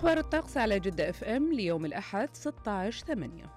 أخبار الطقس على جدة اف ام ليوم الأحد 16 8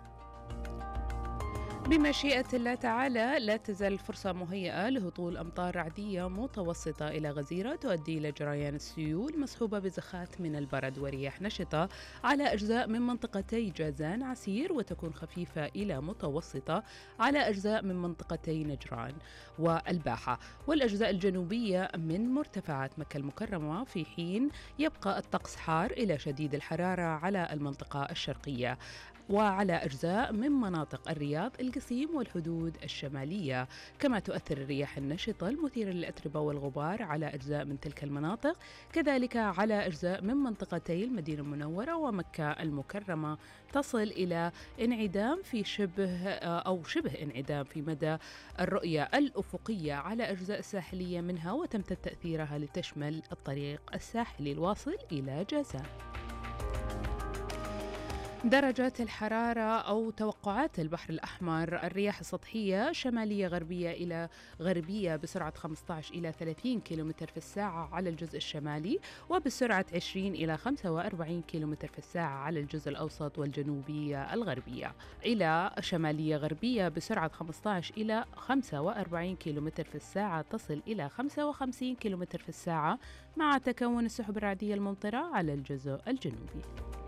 بمشيئة الله تعالى لا تزال الفرصة مهيئة لهطول أمطار رعدية متوسطة إلى غزيرة تؤدي إلى جريان السيول مصحوبة بزخات من البرد ورياح نشطة على أجزاء من منطقتي جازان عسير وتكون خفيفة إلى متوسطة على أجزاء من منطقتي نجران والباحة والأجزاء الجنوبية من مرتفعات مكة المكرمة في حين يبقى الطقس حار إلى شديد الحرارة على المنطقة الشرقية وعلى أجزاء من مناطق الرياض القصيم والحدود الشمالية كما تؤثر الرياح النشطة المثيرة للأتربة والغبار على أجزاء من تلك المناطق كذلك على أجزاء من منطقتي المدينة المنورة ومكة المكرمة تصل إلى انعدام في شبه أو شبه انعدام في مدى الرؤية الأفقية على أجزاء ساحلية منها وتمتد تأثيرها لتشمل الطريق الساحلي الواصل إلى جازان درجات الحرارة أو توقعات البحر الأحمر الرياح السطحية شمالية غربية إلى غربية بسرعة 15 إلى 30 كم في الساعة على الجزء الشمالي وبسرعة 20 إلى 45 كم في الساعة على الجزء الأوسط والجنوبية الغربية إلى شمالية غربية بسرعة 15 إلى 45 كم في الساعة تصل إلى 55 كم في الساعة مع تكون السحب الرعدية الممطرة على الجزء الجنوبي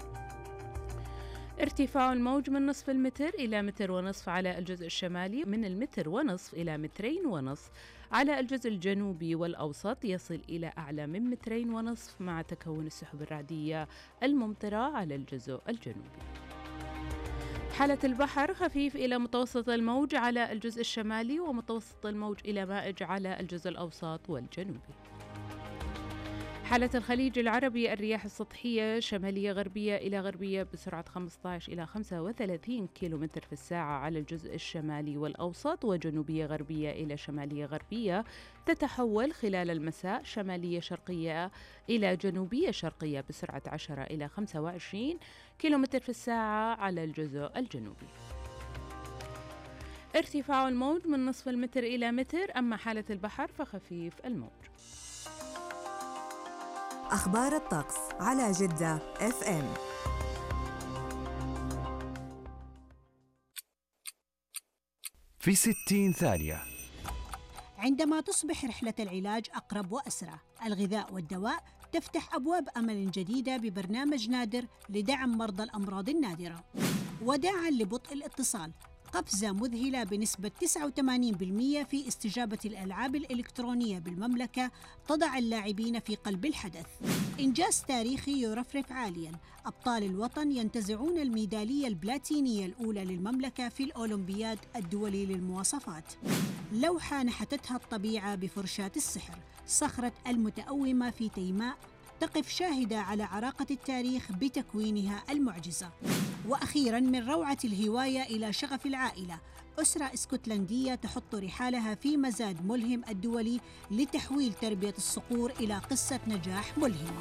ارتفاع الموج من نصف المتر إلى متر ونصف على الجزء الشمالي من المتر ونصف إلى مترين ونصف على الجزء الجنوبي والأوسط يصل إلى أعلى من مترين ونصف مع تكون السحب الرعدية الممطرة على الجزء الجنوبي حالة البحر خفيف إلى متوسط الموج على الجزء الشمالي ومتوسط الموج إلى مائج على الجزء الأوسط والجنوبي حالة الخليج العربي الرياح السطحية شمالية غربية إلى غربية بسرعة 15 إلى 35 كم في الساعة على الجزء الشمالي والأوسط وجنوبية غربية إلى شمالية غربية تتحول خلال المساء شمالية شرقية إلى جنوبية شرقية بسرعة 10 إلى 25 كم في الساعة على الجزء الجنوبي ارتفاع الموج من نصف المتر إلى متر أما حالة البحر فخفيف الموج أخبار الطقس على جدة اف ام في ستين ثانية عندما تصبح رحلة العلاج أقرب وأسرع الغذاء والدواء تفتح أبواب أمل جديدة ببرنامج نادر لدعم مرضى الأمراض النادرة وداعا لبطء الاتصال قفزة مذهلة بنسبة 89% في استجابة الألعاب الإلكترونية بالمملكة تضع اللاعبين في قلب الحدث. إنجاز تاريخي يرفرف عالياً، أبطال الوطن ينتزعون الميدالية البلاتينية الأولى للمملكة في الأولمبياد الدولي للمواصفات. لوحة نحتتها الطبيعة بفرشاة السحر، صخرة المتأومة في تيماء تقف شاهدة على عراقة التاريخ بتكوينها المعجزة. واخيرا من روعه الهوايه الى شغف العائله اسره اسكتلنديه تحط رحالها في مزاد ملهم الدولي لتحويل تربيه الصقور الى قصه نجاح ملهمه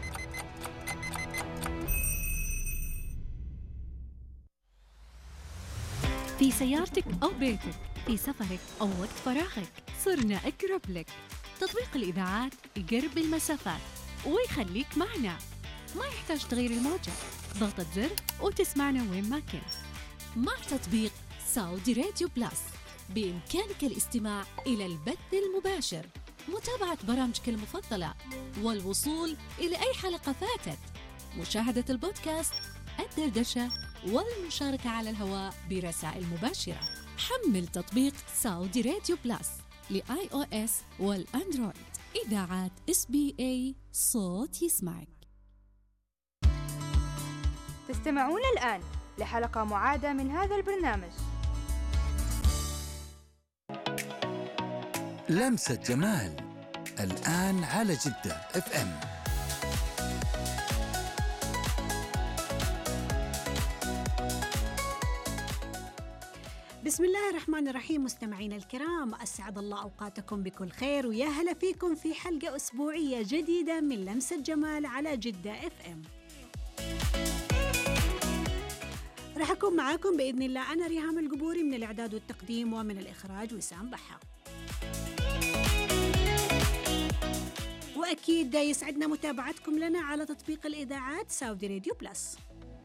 في سيارتك او بيتك في سفرك او وقت فراغك صرنا اقرب لك تطبيق الاذاعات يقرب المسافات ويخليك معنا ما يحتاج تغيير الموجة ضغطة زر وتسمعنا وين ما كنت مع تطبيق ساودي راديو بلس بإمكانك الاستماع إلى البث المباشر متابعة برامجك المفضلة والوصول إلى أي حلقة فاتت مشاهدة البودكاست الدردشة والمشاركة على الهواء برسائل مباشرة حمل تطبيق ساودي راديو بلس لآي أو إس والأندرويد إذاعات اس بي اي صوت يسمعك تستمعون الآن لحلقة معادة من هذا البرنامج لمسة جمال الآن على جدة اف ام بسم الله الرحمن الرحيم مستمعينا الكرام اسعد الله اوقاتكم بكل خير ويا هلا فيكم في حلقه اسبوعيه جديده من لمسه جمال على جده اف ام راح أكون معاكم بإذن الله أنا ريهام القبوري من الإعداد والتقديم ومن الإخراج وسام بحا وأكيد يسعدنا متابعتكم لنا على تطبيق الإذاعات ساودي راديو بلس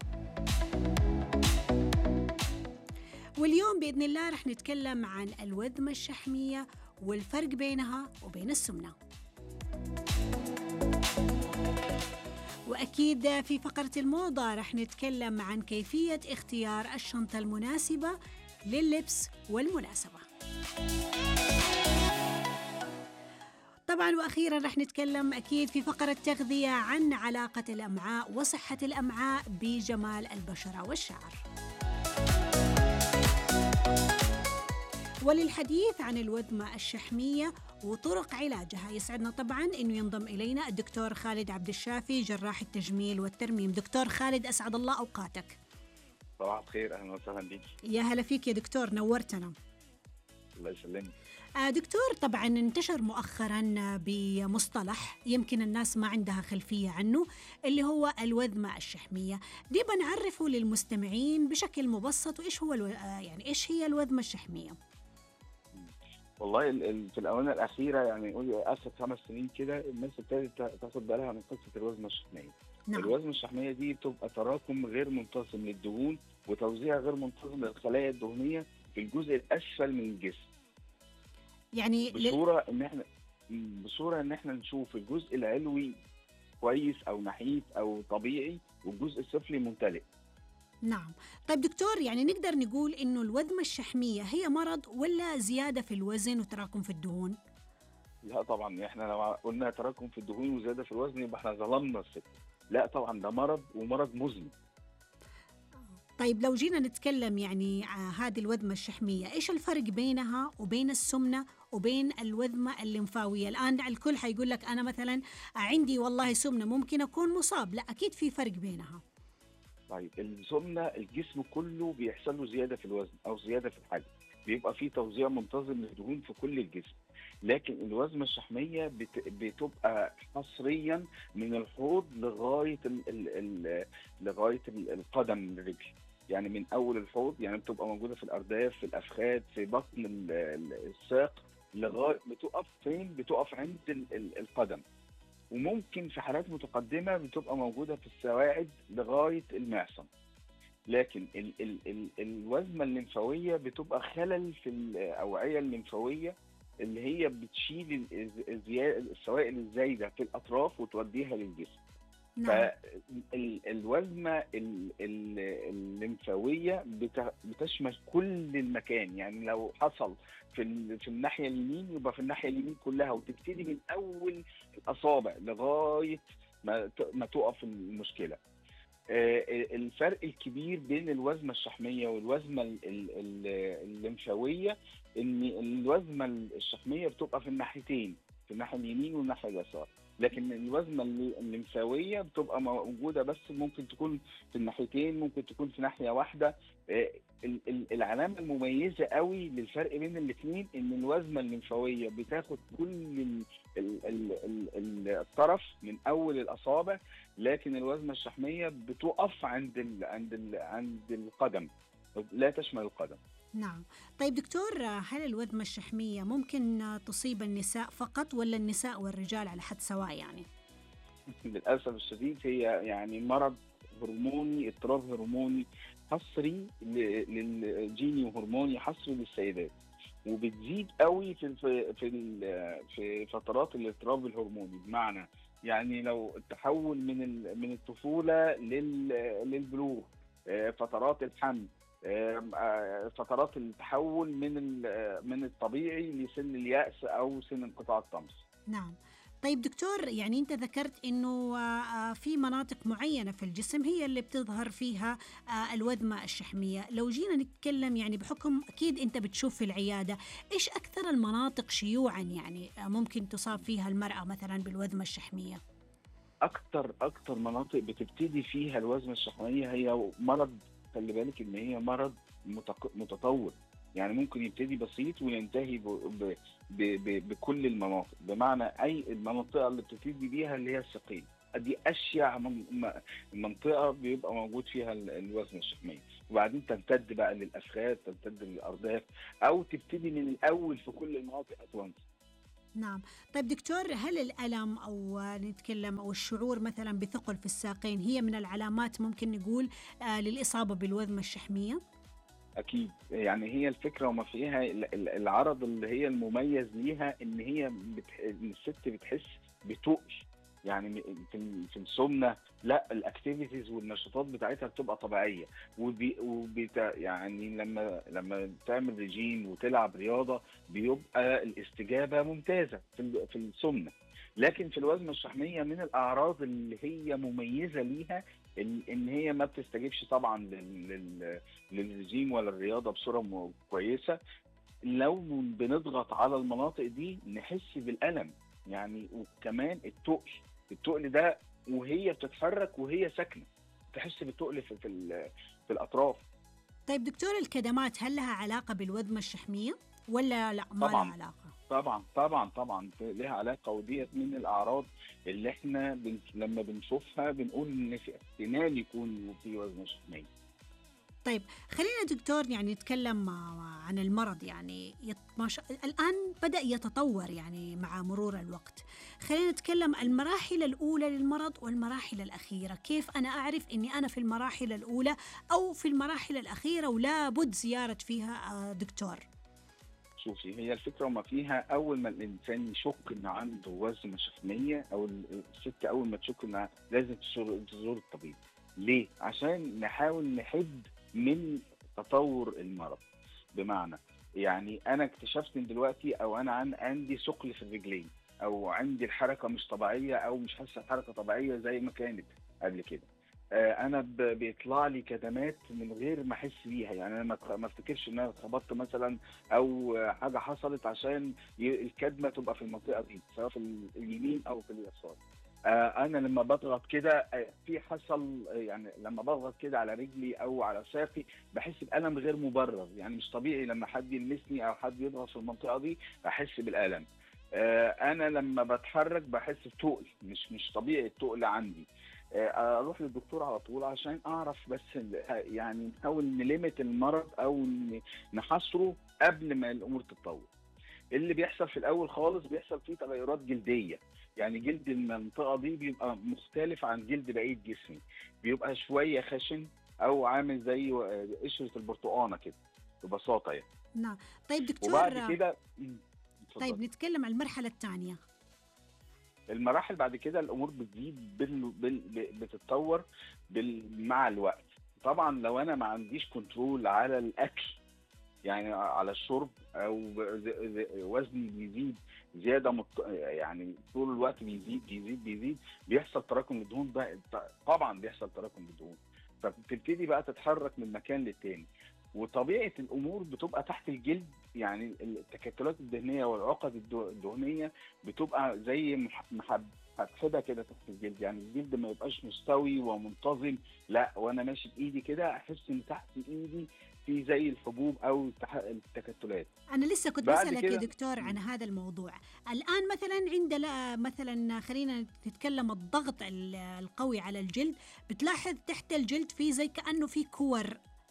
واليوم بإذن الله رح نتكلم عن الوذمة الشحمية والفرق بينها وبين السمنة وأكيد في فقرة الموضة رح نتكلم عن كيفية اختيار الشنطة المناسبة لللبس والمناسبة طبعا واخيرا رح نتكلم اكيد في فقره تغذيه عن علاقه الامعاء وصحه الامعاء بجمال البشره والشعر. وللحديث عن الوذمه الشحميه وطرق علاجها يسعدنا طبعا انه ينضم الينا الدكتور خالد عبد الشافي جراح التجميل والترميم. دكتور خالد اسعد الله اوقاتك. صباح الخير اهلا وسهلا بك يا هلا فيك يا دكتور نورتنا. الله يسلمك آه، دكتور طبعا انتشر مؤخرا بمصطلح يمكن الناس ما عندها خلفية عنه اللي هو الوذمة الشحمية دي بنعرفه للمستمعين بشكل مبسط وإيش هو الو... آه، يعني إيش هي الوذمة الشحمية والله ال- ال- في الاونه الاخيره يعني قول اخر خمس سنين كده الناس ابتدت تا- تاخد بالها من قصه الوزمه الشحميه نعم الوزمه الشحميه دي بتبقى تراكم غير منتظم للدهون وتوزيع غير منتظم للخلايا الدهنيه في الجزء الاسفل من الجسم يعني لل... بصوره ان احنا بصوره ان احنا نشوف الجزء العلوي كويس او نحيف او طبيعي والجزء السفلي ممتلئ نعم طيب دكتور يعني نقدر نقول إنه الوذمة الشحمية هي مرض ولا زيادة في الوزن وتراكم في الدهون لا طبعا احنا لو قلنا تراكم في الدهون وزياده في الوزن يبقى احنا ظلمنا الست لا طبعا ده مرض ومرض مزمن طيب لو جينا نتكلم يعني ع- هذه الوذمة الشحمية إيش الفرق بينها وبين السمنة وبين الوذمة الليمفاوية الآن الكل حيقول لك أنا مثلا عندي والله سمنة ممكن أكون مصاب لا أكيد في فرق بينها طيب السمنه الجسم كله بيحصل له زياده في الوزن او زياده في الحجم بيبقى في توزيع منتظم للدهون في كل الجسم لكن الوزمه الشحميه بت... بتبقى حصريا من الحوض لغايه ال... ال... ال... لغايه ال- القدم الرجل يعني من اول الحوض يعني بتبقى موجوده في الارداف في الافخاذ في بطن ال- ال- الساق لغايه بتقف فين بتقف عند ال... ال... القدم وممكن في حالات متقدمه بتبقى موجوده في السواعد لغايه المعصم لكن ال ال ال الوزمه الليمفاويه بتبقى خلل في الاوعيه الليمفاويه اللي هي بتشيل ال- الزيا- السوائل الزايده في الاطراف وتوديها للجسم نعم فالوزمه الليمفاويه بت- بتشمل كل المكان يعني لو حصل في ال- في الناحيه اليمين يبقى في الناحيه اليمين كلها وتبتدي من اول الاصابع لغايه ما ت- ما تقف المشكله آه، الفرق الكبير بين الوزمه الشحميه والوزمه ال- ال- ال- الليمفاويه ان الوزمه الشحميه بتبقى في الناحيتين في الناحيه اليمين والناحيه اليسار لكن الوزمه اللي- الليمفاويه بتبقى موجوده بس ممكن تكون في الناحيتين ممكن تكون في ناحيه واحده آه، ال- ال- العلامه المميزه قوي للفرق بين الاثنين ان الوزمه الليمفاويه بتاخد كل ال- ال- ال- ال- ال- الطرف من اول الاصابع لكن الوزمه الشحميه بتقف عند ال عند ال عند القدم لا تشمل القدم نعم طيب دكتور هل الوذمة الشحمية ممكن تصيب النساء فقط ولا النساء والرجال على حد سواء يعني للاسف الشديد هي يعني مرض هرموني اضطراب هرموني حصري ل- للجيني وهرموني حصري للسيدات وبتزيد قوي في في في, ال- في فترات الاضطراب الهرموني بمعنى يعني لو التحول من ال- من الطفوله لل- للبلوغ آه، فترات الحمل آه، آه، فترات التحول من ال- من الطبيعي لسن اليأس او سن انقطاع الطمس نعم طيب دكتور يعني انت ذكرت انه آه، في مناطق معينه في الجسم هي اللي بتظهر فيها آه، الوذمه الشحميه لو جينا نتكلم يعني بحكم اكيد انت بتشوف في العياده ايش اكثر المناطق شيوعا يعني آه، ممكن تصاب فيها المراه مثلا بالوذمه الشحميه اكتر اكتر مناطق بتبتدي فيها الوزمه الشحميه هي مرض خلي بالك ان هي مرض متق- متطور يعني ممكن يبتدي بسيط وينتهي ب... ب... ب... ب... بكل المناطق بمعنى اي المنطقه اللي بتبتدي بيها اللي هي الساقين دي اشيع من... م- منطقه بيبقى موجود فيها ال- الوزمه الشحميه وبعدين تمتد بقى للافخاذ تمتد للارداف او تبتدي من الاول في كل المناطق اتوانس نعم طيب دكتور هل الألم أو نتكلم أو الشعور مثلا بثقل في الساقين هي من العلامات ممكن نقول آه للإصابة بالوذمة الشحمية؟ اكيد يعني هي الفكره وما فيها ال- ال- العرض اللي هي المميز ليها ان هي بتح... ان الست بتحس بتقل يعني م- في ال- في السمنه لا الاكتيفيتيز والنشاطات بتاعتها بتبقى طبيعيه وبي... وبت... يعني لما لما تعمل ريجيم وتلعب رياضه بيبقى الاستجابه ممتازه في ال- في السمنه لكن في الوزن الشحميه من الاعراض اللي هي مميزه ليها ال- ان هي ما بتستجيبش طبعا لل... لل... للرجيم ولا الرياضه بصوره م- كويسه لو بنضغط على المناطق دي نحس بالالم يعني وكمان التقل التقل ده وهي بتتحرك وهي ساكنه تحس بالتقل في في, ال- في الاطراف طيب دكتور الكدمات هل لها علاقة بالوذمة الشحمية ولا لا ما طبعاً. لها علاقة؟ طبعا طبعا طبعا لها علاقه وديت من الاعراض اللي احنا بن... لما بنشوفها بنقول ان في احتمال يكون في وزن شحميه طيب خلينا دكتور يعني نتكلم مع- عن المرض يعني يت... ما شاء... الآن بدأ يتطور يعني مع مرور الوقت خلينا نتكلم المراحل الأولى للمرض والمراحل الأخيرة كيف أنا أعرف أني أنا في المراحل الأولى أو في المراحل الأخيرة ولا بد زيارة فيها آه، دكتور شوفي هي الفكره وما فيها اول ما الانسان يشك ان عنده وزن شحميه او ال- الست اول ما تشك انها لازم تزور تزور الطبيب ليه عشان نحاول نحد من تطور المرض بمعنى يعني انا اكتشفت ان دلوقتي او انا عن عندي ثقل في الرجلين او عندي الحركه مش طبيعيه او مش حاسه حركه طبيعيه زي ما كانت قبل كده آه، انا ب- بيطلع لي كدمات من غير ما احس بيها يعني انا ما اتخ- ما افتكرش ان انا اتخبطت مثلا او حاجه حصلت عشان ي- الكدمه تبقى في المنطقه دي سواء في ال- اليمين او في اليسار آه، انا لما بضغط كده آه، في حصل آه، يعني لما بضغط كده على رجلي او على ساقي بحس بالم غير مبرر يعني مش طبيعي لما حد يلمسني او حد يضغط في المنطقه دي احس بالالم آه، انا لما بتحرك بحس بتقل مش مش طبيعي التقل عندي آه، اروح للدكتور على طول عشان اعرف بس ال- يعني نحاول نلمت المرض او ن- نحصره قبل ما الامور تتطور اللي بيحصل في الاول خالص بيحصل فيه تغيرات جلديه يعني جلد المنطقه دي بيبقى مختلف عن جلد بقيه جسمي بيبقى شويه خشن او عامل زي آه، قشره البرتقانه كده ببساطه يعني نعم طيب دكتور وبعد كده مم، اتفضل. طيب نتكلم عن المرحلة الثانية المراحل بعد كده الامور بتزيد بال... بال... ب- بتتطور بال... مع الوقت طبعا لو انا ما عنديش كنترول على الاكل يعني على الشرب او ب- ز- ز- وزني بيزيد زياده مت... يعني طول الوقت بيزيد بيزيد بيزيد بيحصل تراكم للدهون بقى طبعا بيحصل تراكم للدهون فبتبتدي بقى تتحرك من مكان للتاني وطبيعه الامور بتبقى تحت الجلد يعني التكتلات الدهنيه والعقد الدو- الدهنيه بتبقى زي مح- محب هتحبها كده تحت الجلد يعني الجلد ما يبقاش مستوي ومنتظم لا وانا ماشي بايدي كده احس ان تحت ايدي في زي الحبوب او التح- التكتلات أنا لسه كنت بعد بسألك يا كده- دكتور عن هذا الموضوع الآن مثلا عند لا- مثلا خلينا نتكلم الضغط ال- القوي على الجلد بتلاحظ تحت الجلد في زي كأنه في كور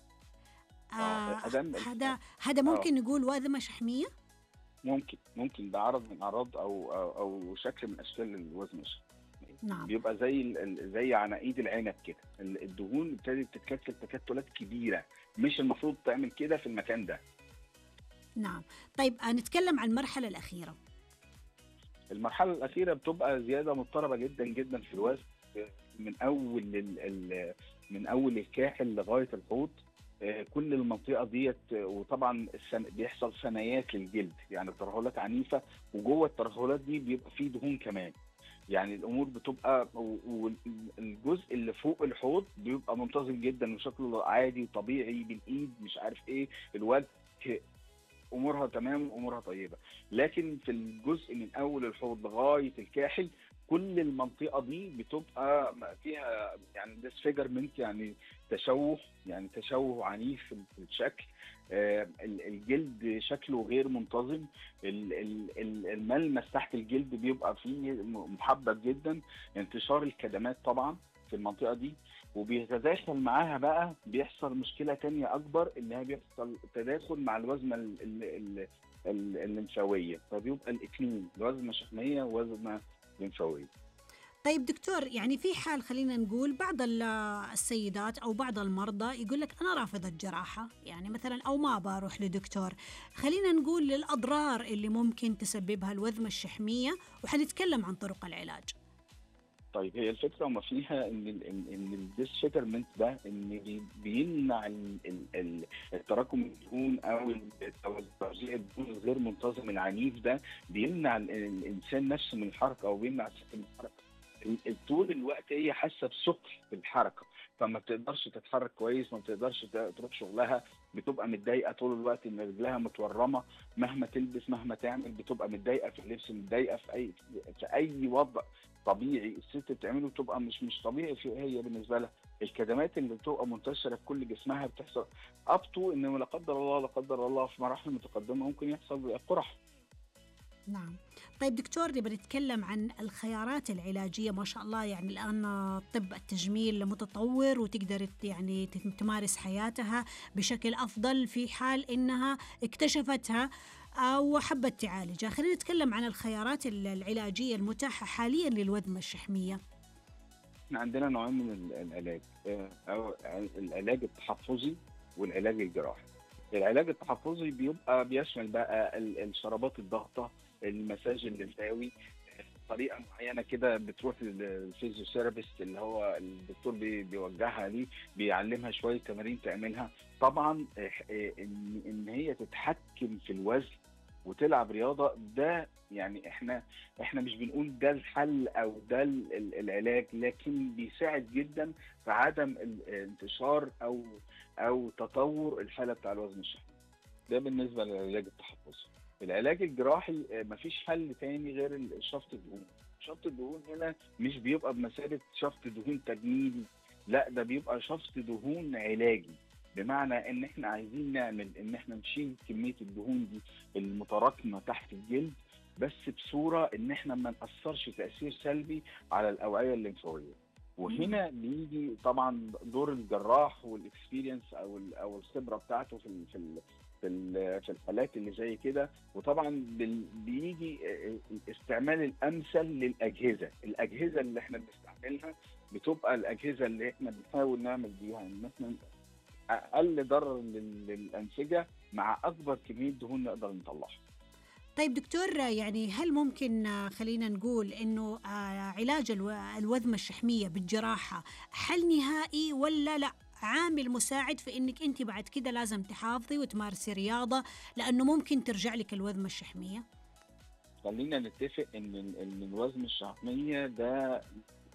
آه أدم- هذا هذا ممكن نقول وذمة شحمية ممكن ممكن ده عرض من اعراض او او, أو شكل من اشكال الوزن الشحمي نعم بيبقى زي ال- ال- زي عناقيد العنب كده ال- الدهون ابتدت تتكتل تكتلات كبيره مش المفروض تعمل كده في المكان ده نعم طيب آه نتكلم عن المرحلة الأخيرة المرحله الاخيره بتبقى زياده مضطربه جدا جدا في الوزن من اول ال- ال- من اول الكاحل لغايه الحوض آه، كل المنطقه ديت آه، وطبعا السن- بيحصل ثنايات للجلد يعني ترهلات عنيفه وجوه الترهلات دي بيبقى فيه دهون كمان يعني الامور بتبقى والجزء اللي فوق الحوض بيبقى منتظم جدا وشكله عادي وطبيعي بالايد مش عارف ايه الوجه امورها تمام امورها طيبه لكن في الجزء من اول الحوض لغايه الكاحل كل المنطقه دي بتبقى فيها يعني ديسفيجرمنت يعني تشوه يعني تشوه عنيف في في الشكل آه، ال- الجلد شكله غير منتظم ال- ال- ال- الملمس تحت الجلد بيبقى فيه م- محبب جدا انتشار الكدمات طبعا في المنطقه دي وبيتداخل معاها بقى بيحصل مشكله تانية اكبر انها بيحصل تداخل مع الوزمه ال- ال- ال- ال- الليمفاويه فبيبقى الاثنين وزنه شحميه ووزنه ليمفاويه طيب دكتور يعني في حال خلينا نقول بعض ال- السيدات او بعض المرضى يقول لك انا رافض الجراحه يعني مثلا او ما بروح لدكتور خلينا نقول للاضرار اللي ممكن تسببها الوذمه الشحميه وحنتكلم عن طرق العلاج طيب هي الفكره وما فيها ان ال ان ان الديسفيجرمنت ده ان بي- بيمنع ال- ال- ال- التراكم الدهون او ال- أو توزيع الدهون الغير منتظم العنيف ده بيمنع ال- الانسان نفسه من الحركه او بيمنع الست من الحركه ال- ال- طول الوقت هي حاسه بثقل في الحركه فما بتقدرش تتحرك كويس ما بتقدرش ت- تروح شغلها بتبقى متضايقه طول الوقت ان رجلها متورمه مهما تلبس مهما تعمل بتبقى متضايقه في اللبس متضايقه في اي في اي وضع طبيعي الست بتعمله بتبقى مش مش طبيعي في هي بالنسبه لها الكدمات اللي بتبقى منتشره في كل جسمها بتحصل اب تو ان لا قدر الله لا قدر الله في مراحل متقدمه ممكن يحصل قرح نعم طيب دكتور نبي نتكلم عن الخيارات العلاجية ما شاء الله يعني الآن طب التجميل متطور وتقدر ت- يعني ت- تمارس حياتها بشكل أفضل في حال إنها اكتشفتها أو حبت تعالجها خلينا نتكلم عن الخيارات ال- العلاجية المتاحة حاليا للوذمة الشحمية احنا عندنا نوعين من ال- العلاج آه، او العلاج التحفظي والعلاج الجراحي العلاج التحفظي بيبقى بيشمل بقى ال- الشرابات الضغطه المساج الليمفاوي طريقه معينه كده بتروح للفيزيوثيرابيست اللي هو الدكتور بي- بيوجهها ليه بيعلمها شويه تمارين تعملها طبعا آه، آه، ان ان هي تتحكم في الوزن وتلعب رياضه ده يعني احنا احنا مش بنقول ده الحل او ده ال- ال- العلاج لكن بيساعد جدا في عدم ال- انتشار او او تطور الحاله بتاع الوزن الشحمي ده بالنسبه للعلاج التحفظي العلاج الجراحي آه، مفيش حل تاني غير ال- شفط الدهون شفط الدهون هنا مش بيبقى بمثابه شفط دهون تجميلي لا ده بيبقى شفط دهون علاجي بمعنى ان احنا عايزين نعمل ان احنا نشيل كميه الدهون دي المتراكمه تحت الجلد بس بصوره ان احنا ما ناثرش تاثير سلبي على الاوعيه الليمفاويه وهنا بيجي طبعا دور الجراح والاكسبيرينس او ال- او الخبره بتاعته في ال في ال في ال- في الحالات اللي زي كده وطبعا بال- بيجي الاستعمال الامثل للاجهزه الاجهزه اللي احنا بنستعملها بتبقى الاجهزه اللي احنا بنحاول نعمل بيها ان احنا اقل ضرر لل- للانسجه مع اكبر كميه دهون نقدر نطلعها طيب دكتور يعني هل ممكن آه، خلينا نقول انه آه، علاج الو- الوذمه الشحميه بالجراحه حل نهائي ولا لا عامل مساعد في انك انت بعد كده لازم تحافظي وتمارسي رياضه لانه ممكن ترجع لك الوذمه الشحميه خلينا نتفق ان ان الوزن الشحميه ده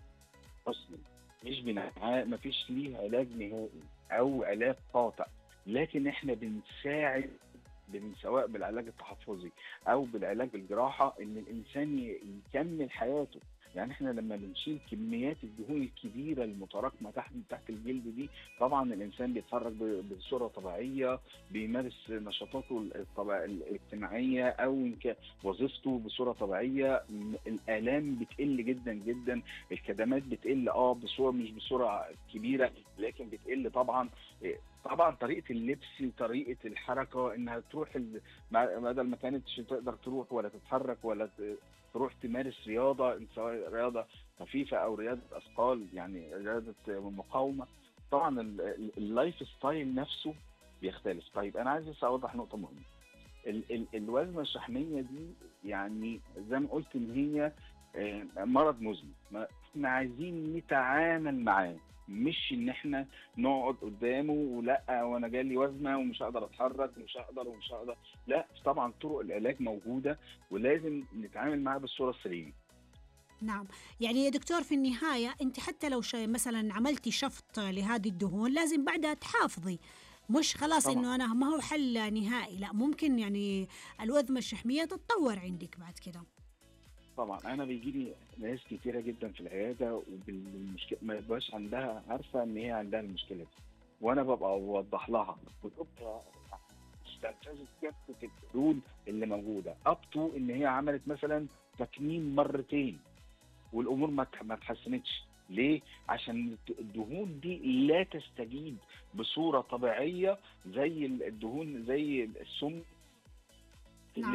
اصلي مش بنع... مفيش ليه علاج نهائي او علاج قاطع لكن احنا بنساعد بن- سواء بالعلاج التحفظي او بالعلاج الجراحه ان الانسان ي- يكمل حياته يعني احنا لما بنشيل كميات الدهون الكبيره المتراكمه تحت تحت الجلد دي طبعا الانسان بيتحرك ب- بصوره طبيعيه بيمارس نشاطاته الطبع... الاجتماعيه او إن كان وظيفته بصوره طبيعيه م- الالام بتقل جدا جدا الكدمات بتقل اه بصوره مش بصوره كبيره لكن بتقل طبعا إيه، طبعا طريقه اللبس طريقه الحركه انها تروح ال... مع- بدل ما كانتش تقدر تروح ولا تتحرك ولا ت... تروح تمارس رياضه سواء رياضه خفيفه او رياضه اثقال يعني رياضه مقاومه طبعا ال- ال- اللايف ستايل نفسه بيختلف طيب انا عايز بس اوضح نقطه مهمه ال ال الوزنه الشحميه دي يعني زي ما قلت ان هي آه، مرض مزمن ما- احنا عايزين نتعامل معاه مش ان احنا نقعد قدامه ولا وانا جالي وزنه ومش هقدر اتحرك ومش هقدر ومش هقدر لا طبعا طرق العلاج موجوده ولازم نتعامل معاها بالصوره السليمه نعم يعني يا دكتور في النهاية أنت حتى لو شيء مثلا عملتي شفط لهذه الدهون لازم بعدها تحافظي مش خلاص طبعاً. انه انا ما هو حل نهائي لا ممكن يعني الوذمه الشحميه تتطور عندك بعد كده طبعا انا بيجي لي ناس كتيره جدا في العياده وبالمشكله ما يبقاش عندها عارفه ان هي عندها المشكله دي وانا ببقى اوضح لها وتبقى استنفذت كافه الحلول اللي موجوده اب تو ان هي عملت مثلا تكميم مرتين والامور ما ت- ما اتحسنتش ليه؟ عشان الدهون دي لا تستجيب بصوره طبيعيه زي الدهون زي السم نعم.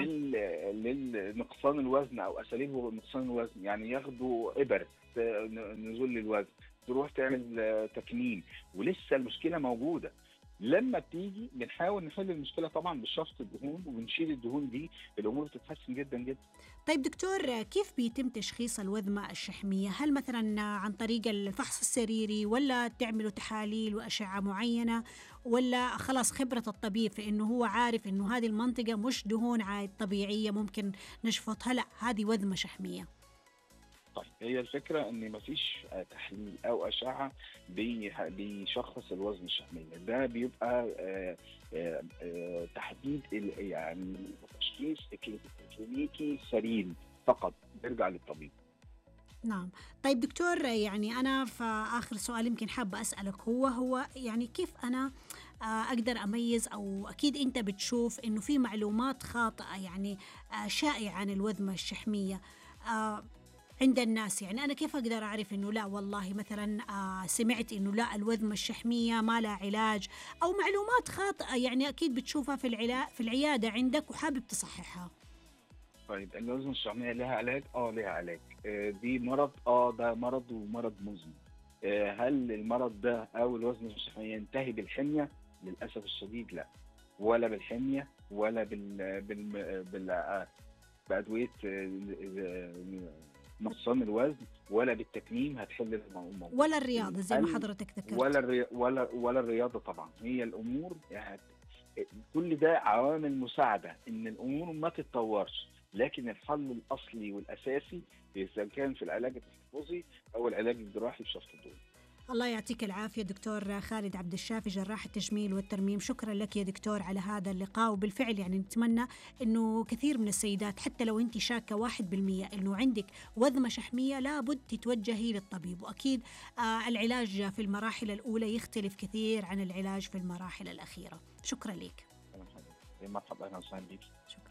لل للنقصان الوزن او اساليب نقصان الوزن يعني ياخدوا ابر ت- نزول للوزن تروح تعمل آه، تكميم ولسه المشكله موجوده لما بتيجي بنحاول نحل المشكله طبعا بشفط الدهون وبنشيل الدهون دي الامور بتتحسن جدا جدا طيب دكتور كيف بيتم تشخيص الوذمة الشحمية؟ هل مثلا عن طريق الفحص السريري ولا تعملوا تحاليل وأشعة معينة ولا خلاص خبرة الطبيب في إنه هو عارف إنه هذه المنطقة مش دهون عاد طبيعية ممكن نشفطها لا هذه وذمة شحمية طيب هي الفكره ان مفيش آه، تحليل او اشعه بي- بيشخص الوزن الشحميه ده بيبقى آه، آه، آه، تحديد ال- يعني تشخيص إكلي- كلينيكي سليم فقط بيرجع للطبيب نعم طيب دكتور يعني أنا في آخر سؤال يمكن حابة أسألك هو هو يعني كيف أنا آه، أقدر أميز أو أكيد أنت بتشوف إنه في معلومات خاطئة يعني آه، شائعة عن الوذمة الشحمية آه، عند الناس يعني أنا كيف أقدر أعرف إنه لا والله مثلا آه، سمعت إنه لا الوذمة الشحمية ما لها علاج أو معلومات خاطئة يعني أكيد بتشوفها في العلا في العيادة عندك وحابب تصححها طيب الوزن الشحمية لها علاج؟ اه لها علاج آه، دي مرض اه ده مرض ومرض مزمن آه، هل المرض ده او الوزن الشحمية ينتهي بالحمية؟ للأسف الشديد لا ولا بالحمية ولا بال بال, بال... آه، بأدوية آه، آه، نقصان الوزن ولا بالتكميم هتحل الموضوع ولا الرياضة زي ما هل- حضرتك ذكرت ولا الري... ولا ولا الرياضه طبعا هي الامور يعني كل ده عوامل مساعده ان الامور ما تتطورش لكن الحل الاصلي والاساسي اذا كان في العلاج التحفظي او العلاج الجراحي بشفط الدهون الله يعطيك العافية دكتور خالد عبد الشافي جراح التجميل والترميم شكرا لك يا دكتور على هذا اللقاء وبالفعل يعني نتمنى أنه كثير من السيدات حتى لو أنت شاكة واحد بالمية أنه عندك وذمة شحمية لابد تتوجهي للطبيب وأكيد آه العلاج في المراحل الأولى يختلف كثير عن العلاج في المراحل الأخيرة شكرا لك مرحبا اهلا وسهلا بيك شكرا